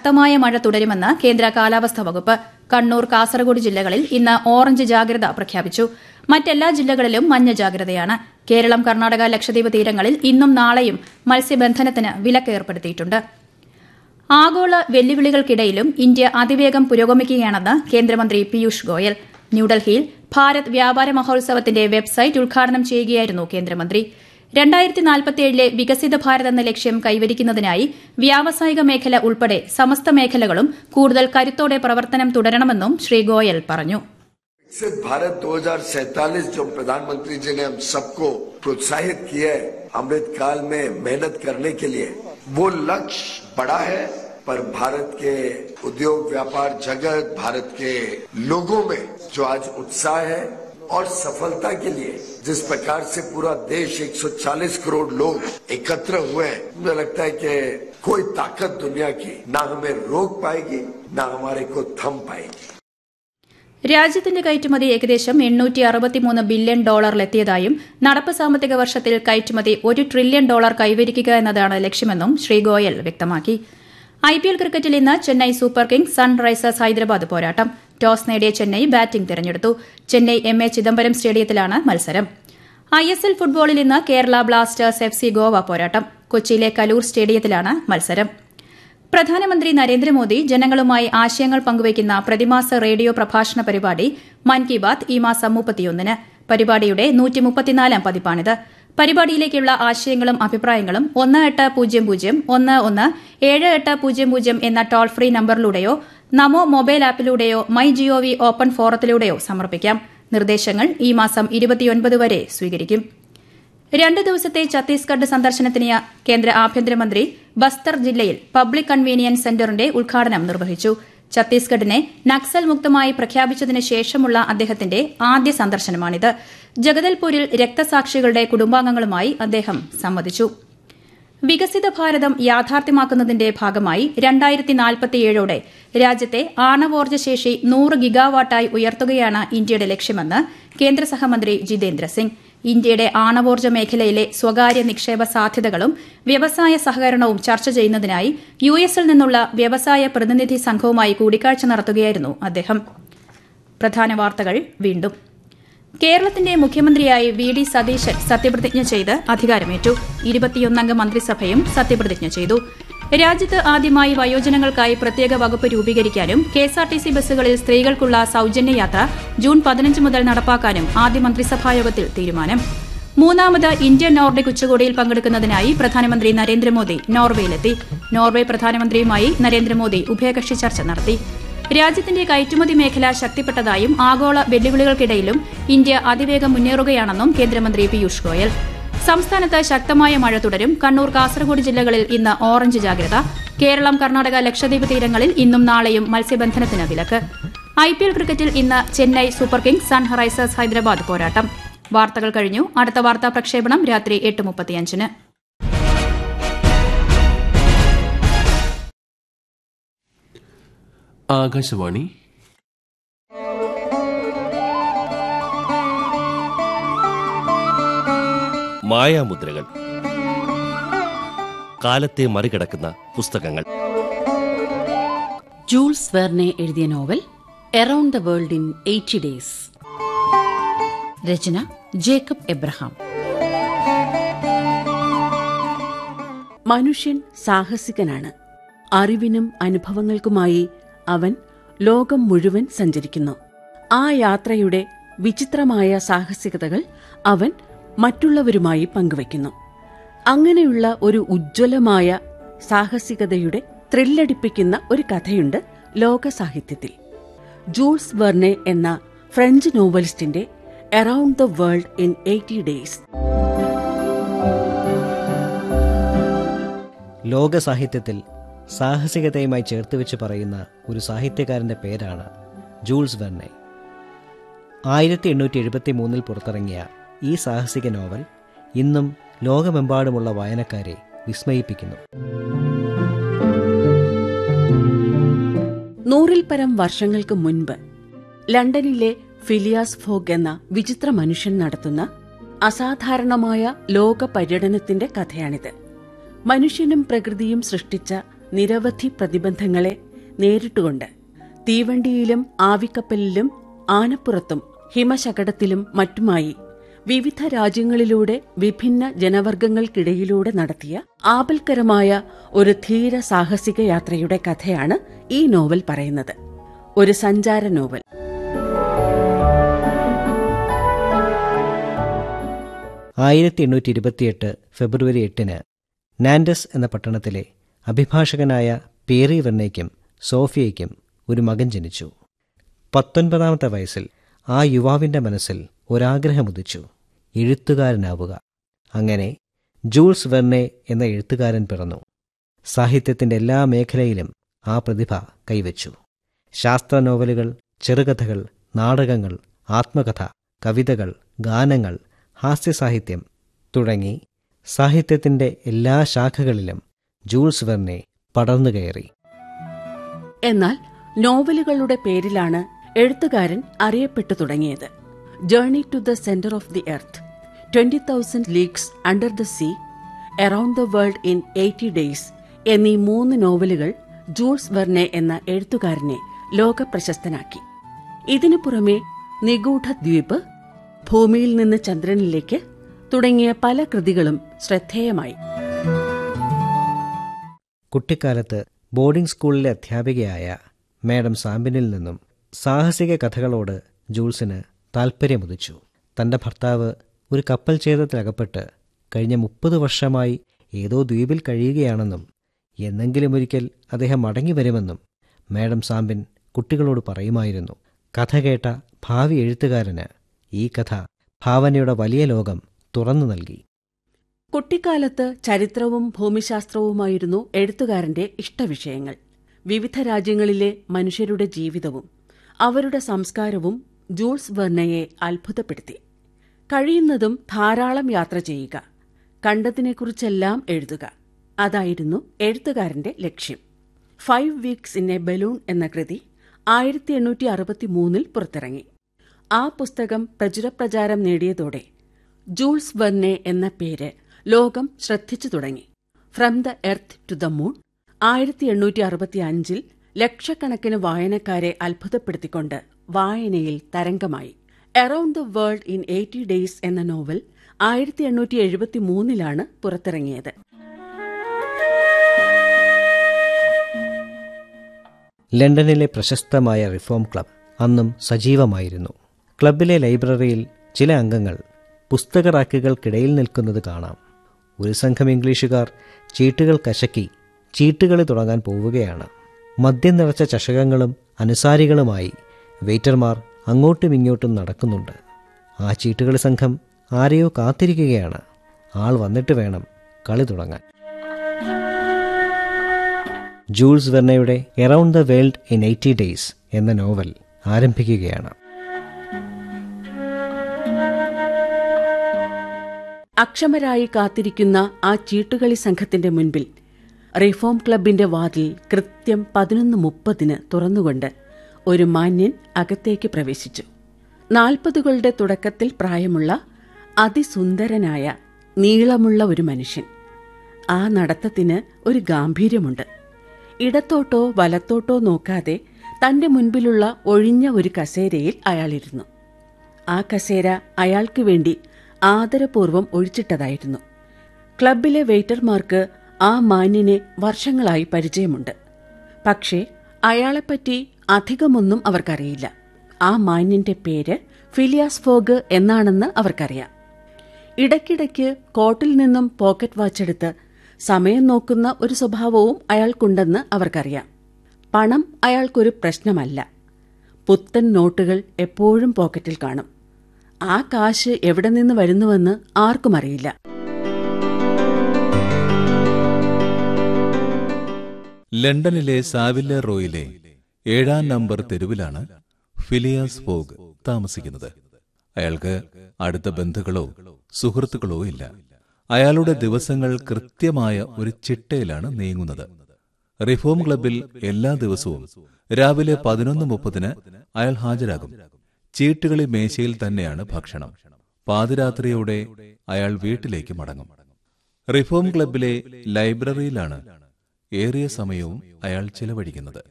ശക്തമായ മഴ തുടരുമെന്ന് കേന്ദ്ര കാലാവസ്ഥാ വകുപ്പ് കണ്ണൂർ കാസർഗോഡ് ജില്ലകളിൽ ഇന്ന് ഓറഞ്ച് ജാഗ്രത പ്രഖ്യാപിച്ചു മറ്റെല്ലാ ജില്ലകളിലും മഞ്ഞ ജാഗ്രതയാണ് കേരളം കർണാടക ലക്ഷദ്വീപ് തീരങ്ങളിൽ ഇന്നും നാളെയും മത്സ്യബന്ധനത്തിന് വിലക്ക് ഏർപ്പെടുത്തിയിട്ടുണ്ട് ആഗോള വെല്ലുവിളികൾക്കിടയിലും ഇന്ത്യ അതിവേഗം പുരോഗമിക്കുകയാണെന്ന് കേന്ദ്രമന്ത്രി പീയൂഷ് ഗോയൽ ന്യൂഡൽഹിയിൽ ഭാരത് വ്യാപാര മഹോത്സവത്തിന്റെ വെബ്സൈറ്റ് ഉദ്ഘാടനം ചെയ്യുകയായിരുന്നു കേന്ദ്രമന്ത്രി രണ്ടായിരത്തി നാൽപ്പത്തിയേഴിലെ വികസിത ഭാരത് എന്ന ലക്ഷ്യം കൈവരിക്കുന്നതിനായി വ്യാവസായിക മേഖല ഉൾപ്പെടെ സമസ്ത മേഖലകളും കൂടുതൽ കരുത്തോടെ പ്രവർത്തനം തുടരണമെന്നും ശ്രീ ഗോയൽ പറഞ്ഞു विकसित भारत 2047 जो प्रधानमंत्री जी ने हम सबको प्रोत्साहित किया है अमृत काल में मेहनत करने के लिए वो लक्ष्य बड़ा है पर भारत के उद्योग व्यापार जगत भारत के लोगों में जो आज उत्साह है और सफलता के लिए जिस प्रकार से पूरा देश 140 करोड़ लोग एकत्र हुए हैं मुझे लगता है कि कोई ताकत दुनिया की ना हमें रोक पाएगी ना हमारे को थम पाएगी രാജ്യത്തിന്റെ കയറ്റുമതി ഏകദേശം എണ്ണൂറ്റി അറുപത്തിമൂന്ന് ബില്യൺ ഡോളറിലെത്തിയതായും നടപ്പ് സാമ്പത്തിക വർഷത്തിൽ കയറ്റുമതി ഒരു ട്രില്യൺ ഡോളർ കൈവരിക്കുക എന്നതാണ് ലക്ഷ്യമെന്നും ശ്രീ ഗോയൽ വ്യക്തമാക്കി ഐപിഎൽ ക്രിക്കറ്റിൽ ഇന്ന് Chennai super kings sunrisers Hyderabad പോരാട്ടം ടോസ് നേടിയ ചെന്നൈ ബാറ്റിംഗ് തിരഞ്ഞെടുത്തു ചെന്നൈ എം എ ചിദംബരം സ്റ്റേഡിയത്തിലാണ് മത്സരം ഐ എസ് എൽ ഫുട്ബോളിൽ ഇന്ന് Kerala blasters F C Goa പോരാട്ടം കൊച്ചിയിലെ കലൂർ സ്റ്റേഡിയത്തിലാണ് മത്സരം പ്രധാനമന്ത്രി നരേന്ദ്രമോദി ജനങ്ങളുമായി ആശയങ്ങൾ പങ്കുവയ്ക്കുന്ന പ്രതിമാസ റേഡിയോ പ്രഭാഷണ പരിപാടി മൻ കി ബാത് ഈ മാസം മുപ്പത്തിയൊന്നിന് പരിപാടിയുടെ നൂറ്റിമുപ്പത്തിനാലാം പതിപ്പാണിത് പരിപാടിയിലേക്കുള്ള ആശയങ്ങളും അഭിപ്രായങ്ങളും ഒന്ന് എട്ട് പൂജ്യം പൂജ്യം ഒന്ന് ഒന്ന് ഏഴ് എട്ട് പൂജ്യം പൂജ്യം എന്ന ടോൾ ഫ്രീ നമ്പറിലൂടെയോ നമോ മൊബൈൽ ആപ്പിലൂടെയോ മൈ ജിഒവി ഓപ്പൺ ഫോറത്തിലൂടെയോ സമർപ്പിക്കാം നിർദ്ദേശങ്ങൾ ഈ മാസം ഇരുപത്തിയൊൻപത് വരെ സ്വീകരിക്കും രണ്ട് ദിവസത്തെ ഛത്തീസ്ഗഡ് സന്ദർശനത്തിന് കേന്ദ്ര ആഭ്യന്തരമന്ത്രി ബസ്തർ ജില്ലയിൽ പബ്ലിക് കൺവീനിയൻസ് സെന്ററിന്റെ ഉദ്ഘാടനം നിർവഹിച്ചു ഛത്തീസ്ഗഡിനെ നക്സൽ മുക്തമായി പ്രഖ്യാപിച്ചതിന് ശേഷമുള്ള അദ്ദേഹത്തിന്റെ ആദ്യ സന്ദർശനമാണിത് ജഗദൽപൂരിൽ രക്തസാക്ഷികളുടെ കുടുംബാംഗങ്ങളുമായി അദ്ദേഹം സംവദിച്ചു വികസിത ഭാരതം യാഥാർത്ഥ്യമാക്കുന്നതിന്റെ ഭാഗമായി രണ്ടായിരത്തി നാൽപ്പത്തിയേഴോടെ രാജ്യത്തെ ആണവോർജ്ജ ശേഷി നൂറ് ഗിഗാവാട്ടായി ഉയർത്തുകയാണ് ഇന്ത്യയുടെ ലക്ഷ്യമെന്ന് കേന്ദ്ര സഹമന്ത്രി ജിതേന്ദ്ര സിംഗ് ഇന്ത്യയുടെ ആണവോർജ്ജ മേഖലയിലെ സ്വകാര്യ നിക്ഷേപ സാധ്യതകളും വ്യവസായ സഹകരണവും ചർച്ച ചെയ്യുന്നതിനായി യു എസിൽ നിന്നുള്ള വ്യവസായ പ്രതിനിധി സംഘവുമായി കൂടിക്കാഴ്ച നടത്തുകയായിരുന്നു അദ്ദേഹം പ്രധാന വാർത്തകൾ വീണ്ടും കേരളത്തിന്റെ മുഖ്യമന്ത്രിയായി വി ഡി സതീശൻ സത്യപ്രതിജ്ഞ ചെയ്ത് അധികാരമേറ്റു ഇരുപത്തിയൊന്നംഗ മന്ത്രിസഭയും സത്യപ്രതിജ്ഞ ചെയ്തു രാജ്യത്ത് ആദ്യമായി വയോജനങ്ങൾക്കായി പ്രത്യേക വകുപ്പ് രൂപീകരിക്കാനും കെഎസ്ആർടിസി ബസ്സുകളിൽ സ്ത്രീകൾക്കുള്ള സൌജന്യ യാത്ര ജൂൺ പതിനഞ്ച് മുതൽ നടപ്പാക്കാനും ആദ്യ മന്ത്രിസഭായോഗത്തിൽ തീരുമാനം മൂന്നാമത് ഇന്ത്യൻ നോർഡിക് ഉച്ചകോടിയിൽ പങ്കെടുക്കുന്നതിനായി പ്രധാനമന്ത്രി നരേന്ദ്രമോദി നോർവേയിലെത്തി നോർവെ പ്രധാനമന്ത്രിയുമായി നരേന്ദ്രമോദി ഉഭയകക്ഷി ചർച്ച നടത്തി രാജ്യത്തിന്റെ കയറ്റുമതി മേഖല ശക്തിപ്പെട്ടതായും ആഗോള വെല്ലുവിളികൾക്കിടയിലും ഇന്ത്യ അതിവേഗം മുന്നേറുകയാണെന്നും കേന്ദ്രമന്ത്രി പീയൂഷ് ഗോയൽ സംസ്ഥാനത്ത് ശക്തമായ മഴ തുടരും കണ്ണൂർ കാസർഗോഡ് ജില്ലകളിൽ ഇന്ന് ഓറഞ്ച് ജാഗ്രത കേരളം കർണാടക ലക്ഷദ്വീപ് തീരങ്ങളിൽ ഇന്നും നാളെയും മത്സ്യബന്ധനത്തിന് വിലക്ക് ഐപിഎൽ ക്രിക്കറ്റിൽ ഇന്ന് Chennai super kings sunrisers Hyderabad പോരാട്ടം വാർത്തകൾ കഴിഞ്ഞു അടുത്ത വാർത്താ പ്രക്ഷേപണം രാത്രി എട്ട് മുപ്പത്തിയഞ്ചിന് ആകാശവാണി മായാമുദ്രകൾ കാലത്തെ മറികടക്കുന്ന പുസ്തകങ്ങൾ ജൂൾസ് വെർനെ എഴുതിയ novel around the world in eighty days രചന ജേക്കബ് എബ്രഹാം മനുഷ്യൻ സാഹസികനാണ് അറിവിനും അനുഭവങ്ങൾക്കുമായി അവൻ ലോകം മുഴുവൻ സഞ്ചരിക്കുന്നു ആ യാത്രയുടെ വിചിത്രമായ സാഹസികതകൾ അവൻ മറ്റുള്ളവരുമായി പങ്കുവയ്ക്കുന്നു അങ്ങനെയുള്ള ഒരു ഉജ്ജ്വലമായ സാഹസികതയുടെ ത്രില്ലടിപ്പിക്കുന്ന ഒരു കഥയുണ്ട് ലോക സാഹിത്യത്തിൽ ജൂൾസ് വെർനെ എന്ന ഫ്രഞ്ച് നോവലിസ്റ്റിന്റെ around the world in eighty days ലോക സാഹിത്യത്തിൽ സാഹസികതയുമായി ചേർത്ത് വെച്ച് പറയുന്ന ഒരു സാഹിത്യകാരന്റെ പേരാണ് ജൂൾസ് വെർനെ ആയിരത്തി എണ്ണൂറ്റി എഴുപത്തി മൂന്നിൽ പുറത്തിറങ്ങിയ ഈ സാഹസിക നോവൽ ഇന്നും ലോകമെമ്പാടുമുള്ള വായനക്കാരെ വിസ്മയിപ്പിക്കുന്നു നൂറിൽ പരം വർഷങ്ങൾക്ക് മുൻപ് ലണ്ടനിലെ ഫിലിയാസ് ഫോഗ് എന്ന വിചിത്ര മനുഷ്യൻ നടത്തുന്ന അസാധാരണമായ ലോക പര്യടനത്തിന്റെ കഥയാണിത് മനുഷ്യനും പ്രകൃതിയും സൃഷ്ടിച്ച നിരവധി പ്രതിബന്ധങ്ങളെ നേരിട്ടുകൊണ്ട് തീവണ്ടിയിലും ആവിക്കപ്പലിലും ആനപ്പുറത്തും ഹിമശകടത്തിലും മറ്റുമായി വിവിധ രാജ്യങ്ങളിലൂടെ വിഭിന്ന ജനവർഗങ്ങൾക്കിടയിലൂടെ നടത്തിയ ആപൽക്കരമായ ഒരു ധീര സാഹസിക യാത്രയുടെ കഥയാണ് ഈ നോവൽ പറയുന്നത് ഒരു സഞ്ചാര നോവൽ ആയിരത്തി എണ്ണൂറ്റി ഇരുപത്തിയെട്ട് ഫെബ്രുവരി എട്ടിന് നാൻഡസ് എന്ന പട്ടണത്തിലെ അഭിഭാഷകനായ പേറി വെർണയ്ക്കും സോഫിയയ്ക്കും ഒരു മകൻ ജനിച്ചു പത്തൊൻപതാമത്തെ വയസ്സിൽ ആ യുവാവിൻ്റെ മനസ്സിൽ ഒരാഗ്രഹമുദിച്ചു എഴുത്തുകാരനാവുക അങ്ങനെ ജൂൾസ് വെർണെ എന്ന എഴുത്തുകാരൻ പിറന്നു സാഹിത്യത്തിൻ്റെ എല്ലാ മേഖലയിലും ആ പ്രതിഭ കൈവച്ചു ശാസ്ത്ര നോവലുകൾ ചെറുകഥകൾ നാടകങ്ങൾ ആത്മകഥ കവിതകൾ ഗാനങ്ങൾ ഹാസ്യസാഹിത്യം തുടങ്ങി സാഹിത്യത്തിൻ്റെ എല്ലാ ശാഖകളിലും ജൂൾസ് വെർണെ പടർന്നുകയറി എന്നാൽ നോവലുകളുടെ പേരിലാണ് എഴുത്തുകാരൻ അറിയപ്പെട്ടു തുടങ്ങിയത് journey to the centre of the earth twenty thousand leagues under the sea around the world in eighty days എന്നീ മൂന്ന് നോവലുകൾ ജൂൾസ് വെർണെ എന്ന എഴുത്തുകാരനെ ലോകപ്രശസ്തനാക്കി ഇതിനു പുറമെ നിഗൂഢ ദ്വീപ് ഭൂമിയിൽ നിന്ന് ചന്ദ്രനിലേക്ക് തുടങ്ങിയ പല കൃതികളും ശ്രദ്ധേയമായി കുട്ടിക്കാലത്ത് ബോർഡിംഗ് സ്കൂളിലെ അധ്യാപികയായ മാഡം സാമ്പിനിൽ നിന്നും സാഹസിക കഥകളോട് ജൂൾസിന് താൽപ്പര്യമുദിച്ചു തന്റെ ഭർത്താവ് ഒരു കപ്പൽ ഛേദത്തിലകപ്പെട്ട് കഴിഞ്ഞ മുപ്പത് വർഷമായി ഏതോ ദ്വീപിൽ കഴിയുകയാണെന്നും എന്നെങ്കിലും ഒരിക്കൽ അദ്ദേഹം മടങ്ങി വരുമെന്നും മാഡം സാമ്പിൻ കുട്ടികളോട് പറയുമായിരുന്നു കഥ കേട്ട ഭാവി എഴുത്തുകാരന് ഈ കഥ ഭാവനയുടെ വലിയ ലോകം തുറന്നു നൽകി കുട്ടിക്കാലത്ത് ചരിത്രവും ഭൂമിശാസ്ത്രവുമായിരുന്നു എഴുത്തുകാരന്റെ ഇഷ്ടവിഷയങ്ങൾ വിവിധ രാജ്യങ്ങളിലെ മനുഷ്യരുടെ ജീവിതവും അവരുടെ സംസ്കാരവും ജൂൾസ് വെർണയെ അത്ഭുതപ്പെടുത്തി കഴിയുന്നതും ധാരാളം യാത്ര ചെയ്യുക കണ്ടതിനെക്കുറിച്ചെല്ലാം എഴുതുക അതായിരുന്നു എഴുത്തുകാരന്റെ ലക്ഷ്യം five weeks in a balloon എന്ന കൃതി ആയിരത്തി എണ്ണൂറ്റി അറുപത്തി മൂന്നിൽ പുറത്തിറങ്ങി ആ പുസ്തകം പ്രചുരപ്രചാരം നേടിയതോടെ ജൂൾസ് വെർണെ എന്ന പേര് ലോകം ശ്രദ്ധിച്ചു തുടങ്ങി from the earth to the moon ആയിരത്തി എണ്ണൂറ്റി അറുപത്തി അഞ്ചിൽ ലക്ഷക്കണക്കിന് വായനക്കാരെ അത്ഭുതപ്പെടുത്തിക്കൊണ്ട് വായനയിൽ തരംഗമായി around the world in eighty days എന്ന നോവൽ ആയിരത്തി എണ്ണൂറ്റി എഴുപത്തി മൂന്നിലാണ് പുറത്തിറങ്ങിയത് ലണ്ടനിലെ പ്രശസ്തമായ റിഫോം ക്ലബ് അന്നും സജീവമായിരുന്നു ക്ലബിലെ ലൈബ്രറിയിൽ ചില അംഗങ്ങൾ പുസ്തകറാക്കുകൾക്കിടയിൽ നിൽക്കുന്നത് കാണാം ഒരു സംഘം ഇംഗ്ലീഷുകാർ ചീട്ടുകൾ കശക്കി ചീട്ടുകളി തുടങ്ങാൻ പോവുകയാണ് മദ്യം നിറച്ച ചഷകങ്ങളും അനുസാരികളുമായി വെയിറ്റർമാർ അങ്ങോട്ടും ഇങ്ങോട്ടും നടക്കുന്നുണ്ട് ആ ചീട്ടുകളി സംഘം ആരെയോ കാത്തിരിക്കുകയാണ് ആൾ വന്നിട്ട് വേണം കളി തുടങ്ങാൻ ജൂൾസ് വെർണയുടെ around the world in eighty days എന്ന നോവൽ ആരംഭിക്കുകയാണ് അക്ഷമരായി കാത്തിരിക്കുന്ന ആ ചീട്ടുകളി സംഘത്തിന്റെ മുൻപിൽ റിഫോം ക്ലബിന്റെ വാതിൽ കൃത്യം പതിനൊന്ന് മുപ്പതിന് തുറന്നുകൊണ്ട് ഒരു മാന്യൻ അകത്തേക്ക് പ്രവേശിച്ചു നാൽപ്പതുകളുടെ തുടക്കത്തിൽ പ്രായമുള്ള അതിസുന്ദരനായ നീളമുള്ള ഒരു മനുഷ്യൻ ആ നടത്തത്തിന് ഒരു ഗാംഭീര്യമുണ്ട് ഇടത്തോട്ടോ വലത്തോട്ടോ നോക്കാതെ തന്റെ മുൻപിലുള്ള ഒഴിഞ്ഞ ഒരു കസേരയിൽ അയാളിരുന്നു ആ കസേര അയാൾക്ക് വേണ്ടി ആദരപൂർവ്വം ഒഴിച്ചിട്ടതായിരുന്നു ക്ലബിലെ വെയിറ്റർമാർക്ക് ആ മാന്യനെ വർഷങ്ങളായി പരിചയമുണ്ട് പക്ഷേ അയാളെപ്പറ്റി അധികമൊന്നും അവർക്കറിയില്ല ആ മാന്യന്റെ പേര് ഫിലിയാസ് ഫോഗ് എന്നാണെന്ന് അവർക്കറിയാം ഇടയ്ക്കിടയ്ക്ക് കോട്ടിൽ നിന്നും പോക്കറ്റ് വാച്ചെടുത്ത് സമയം നോക്കുന്ന ഒരു സ്വഭാവവും അയാൾക്കുണ്ടെന്ന് അവർക്കറിയാം പണം അയാൾക്കൊരു പ്രശ്നമല്ല പുത്തൻ നോട്ടുകൾ എപ്പോഴും പോക്കറ്റിൽ കാണും ആ കാശ് എവിടെ നിന്ന് വരുന്നുവെന്ന് ആർക്കും അറിയില്ല ലണ്ടനിലെ സാവില്ല റോയിലെ ഏഴാം നമ്പർ തെരുവിലാണ് ഫിലിയാസ് ഫോഗ് താമസിക്കുന്നത് അയാൾക്ക് അടുത്ത ബന്ധുക്കളോ സുഹൃത്തുക്കളോ ഇല്ല അയാളുടെ ദിവസങ്ങൾ കൃത്യമായ ഒരു ചിട്ടയിലാണ് നീങ്ങുന്നത് റിഫോം ക്ലബിൽ എല്ലാ ദിവസവും രാവിലെ പതിനൊന്ന് മുപ്പതിന് അയാൾ ഹാജരാകും ചീട്ടുകളി മേശയിൽ തന്നെയാണ് ഭക്ഷണം പാതിരാത്രിയോടെ അയാൾ വീട്ടിലേക്ക് മടങ്ങും റിഫോം ക്ലബിലെ ലൈബ്രറിയിലാണ് ഏറിയ സമയവും അയാൾ ചെലവഴിക്കുന്നത്